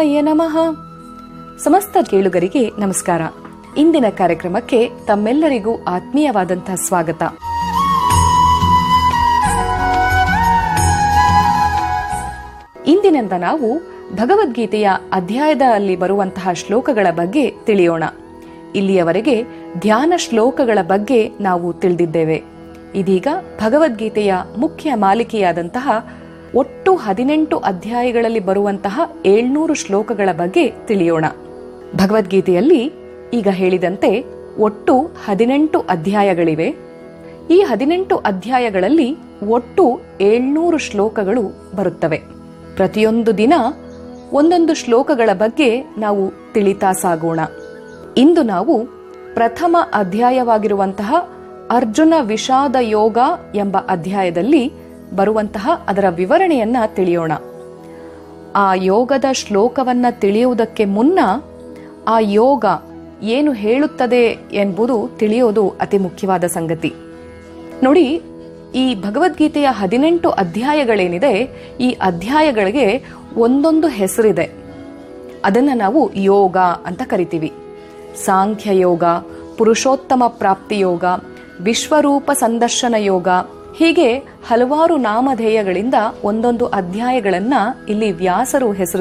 ಶಿವಾಯ ನಮಃ ಸಮಸ್ತ ಕೇಳುಗರಿಗೆ ನಮಸ್ಕಾರ ಇಂದಿನ ಕಾರ್ಯಕ್ರಮಕ್ಕೆ ತಮ್ಮೆಲ್ಲರಿಗೂ ಆತ್ಮೀಯವಾದಂತಹ ಸ್ವಾಗತ ಇಂದಿನಿಂದ ನಾವು ಭಗವದ್ಗೀತೆಯ ಅಧ್ಯಾಯದಲ್ಲಿ ಬರುವಂತಹ ಶ್ಲೋಕಗಳ ಬಗ್ಗೆ ತಿಳಿಯೋಣ ಇಲ್ಲಿಯವರೆಗೆ ಧ್ಯಾನ ಶ್ಲೋಕಗಳ ಬಗ್ಗೆ ನಾವು ತಿಳಿದಿದ್ದೇವೆ ಇದೀಗ ಭಗವದ್ಗೀತೆಯ ಮುಖ್ಯ ಮಾಲಿಕೆಯಾದಂತಹ ಒಟ್ಟು ಹದಿನೆಂಟು ಅಧ್ಯಾಯಗಳಲ್ಲಿ ಬರುವಂತಹ ಏಳ್ನೂರು ಶ್ಲೋಕಗಳ ಬಗ್ಗೆ ತಿಳಿಯೋಣ ಭಗವದ್ಗೀತೆಯಲ್ಲಿ ಈಗ ಹೇಳಿದಂತೆ ಒಟ್ಟು ಹದಿನೆಂಟು ಅಧ್ಯಾಯಗಳಿವೆ ಈ ಹದಿನೆಂಟು ಅಧ್ಯಾಯಗಳಲ್ಲಿ ಒಟ್ಟು ಏಳ್ನೂರು ಶ್ಲೋಕಗಳು ಬರುತ್ತವೆ ಪ್ರತಿಯೊಂದು ದಿನ ಒಂದೊಂದು ಶ್ಲೋಕಗಳ ಬಗ್ಗೆ ನಾವು ತಿಳಿತಾ ಸಾಗೋಣ ಇಂದು ನಾವು ಪ್ರಥಮ ಅಧ್ಯಾಯವಾಗಿರುವಂತಹ ಅರ್ಜುನ ವಿಷಾದ ಯೋಗ ಎಂಬ ಅಧ್ಯಾಯದಲ್ಲಿ ಬರುವಂತಹ ಅದರ ವಿವರಣೆಯನ್ನ ತಿಳಿಯೋಣ ಆ ಯೋಗದ ಶ್ಲೋಕವನ್ನ ತಿಳಿಯುವುದಕ್ಕೆ ಮುನ್ನ ಆ ಯೋಗ ಏನು ಹೇಳುತ್ತದೆ ಎಂಬುದು ತಿಳಿಯೋದು ಅತಿ ಮುಖ್ಯವಾದ ಸಂಗತಿ ನೋಡಿ ಈ ಭಗವದ್ಗೀತೆಯ ಹದಿನೆಂಟು ಅಧ್ಯಾಯಗಳೇನಿದೆ ಈ ಅಧ್ಯಾಯಗಳಿಗೆ ಒಂದೊಂದು ಹೆಸರಿದೆ ಅದನ್ನ ನಾವು ಯೋಗ ಅಂತ ಕರಿತೀವಿ ಸಾಂಖ್ಯ ಯೋಗ ಪುರುಷೋತ್ತಮ ಪ್ರಾಪ್ತಿ ಯೋಗ ವಿಶ್ವರೂಪ ಸಂದರ್ಶನ ಯೋಗ ಹೀಗೆ ಹಲವಾರು ನಾಮಧೇಯಗಳಿಂದ ಒಂದೊಂದು ಅಧ್ಯಾಯಗಳನ್ನ ಇಲ್ಲಿ ವ್ಯಾಸರು ಹೆಸರು